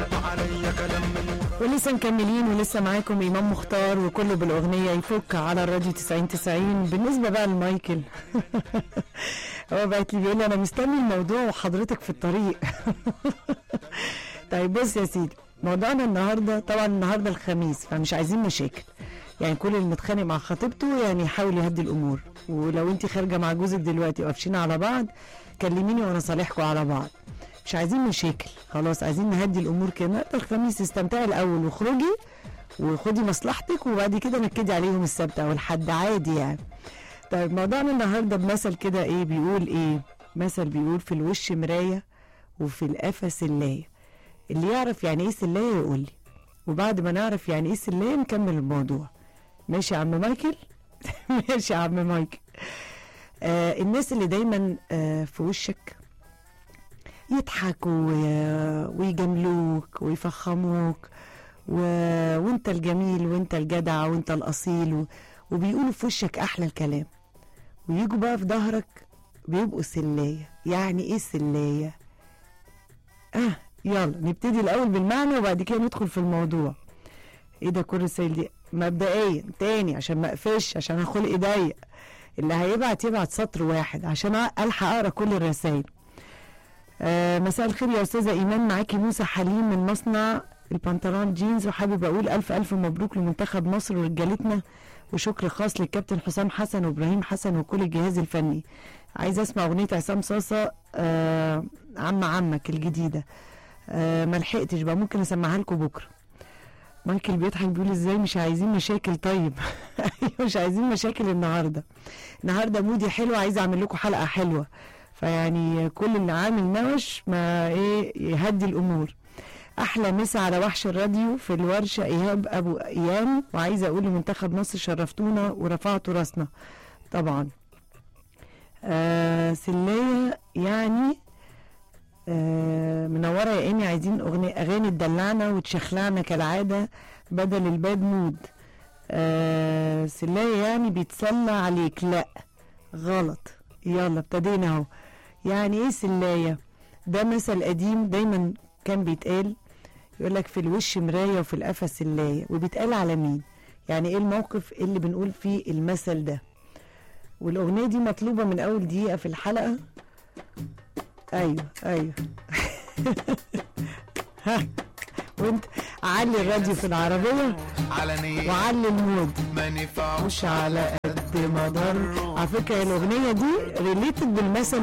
ولسه مكملين ولسه معاكم امام مختار وكله بالاغنيه يفك على الراديو 90 90 بالنسبه بقى لمايكل هو بعت لي بيقول لي انا مستني الموضوع وحضرتك في الطريق طيب بص يا سيدي موضوعنا النهارده طبعا النهارده الخميس فمش عايزين مشاكل يعني كل اللي متخانق مع خطيبته يعني يحاول يهدي الامور ولو انت خارجه مع جوزك دلوقتي وقافشين على بعض كلميني وانا صالحكم على بعض مش عايزين مشاكل خلاص عايزين نهدي الامور كده النهارده الخميس استمتعي الاول واخرجي وخدي مصلحتك وبعد كده نكدي عليهم السبت او الحد عادي يعني طيب موضوعنا النهارده بمثل كده ايه بيقول ايه مثل بيقول في الوش مرايه وفي القفا سلايه اللي يعرف يعني ايه سلايه يقول لي وبعد ما نعرف يعني ايه سلايه نكمل الموضوع ماشي يا عم مايكل ماشي يا عم مايكل آه الناس اللي دايما آه في وشك يضحكوا وي- ويجاملوك ويفخموك و... وانت الجميل وانت الجدع وانت الاصيل و... وبيقولوا في وشك احلى الكلام ويجوا بقى في ظهرك بيبقوا سلايه يعني ايه سلايه اه يلا نبتدي الاول بالمعنى وبعد كده ندخل في الموضوع ايه ده كل السيل دي مبدئيا تاني عشان ما اقفش عشان انا خلقي ضيق اللي هيبعت يبعت سطر واحد عشان الحق اقرا كل الرسائل آه مساء الخير يا استاذه ايمان معاكي موسى حليم من مصنع البنطلون جينز وحابب اقول الف الف مبروك لمنتخب مصر ورجالتنا وشكر خاص للكابتن حسام حسن وابراهيم حسن وكل الجهاز الفني عايز اسمع اغنيه عصام صاصه آه عم عمك الجديده آه ما لحقتش بقى ممكن اسمعها لكم بكره مايكل بيضحك بيقول ازاي مش عايزين مشاكل طيب أيوة، مش عايزين مشاكل النهارده النهارده مودي حلو عايز اعمل لكم حلقه حلوه فيعني كل اللي عامل نوش ما ايه يهدي الامور احلى مسا على وحش الراديو في الورشه ايهاب ابو ايام وعايزه اقول لمنتخب مصر شرفتونا ورفعتوا راسنا طبعا آه سلية يعني آه منوره يا ايمي عايزين اغنيه اغاني تدلعنا وتشخلعنا كالعاده بدل الباد مود آه سلاية يعني بيتسلى عليك لا غلط يلا ابتدينا اهو يعني ايه سلاية ده مثل قديم دايما كان بيتقال يقول لك في الوش مراية وفي القفا سلاية وبيتقال على مين يعني ايه الموقف اللي بنقول فيه المثل ده والاغنية دي مطلوبة من اول دقيقة في الحلقة ايوه ايوه ها وانت علي الراديو في العربية علنية وعلي المود ما نفعوش مش على قد ما ضر على فكره الاغنيه دي ريليتد بالمثل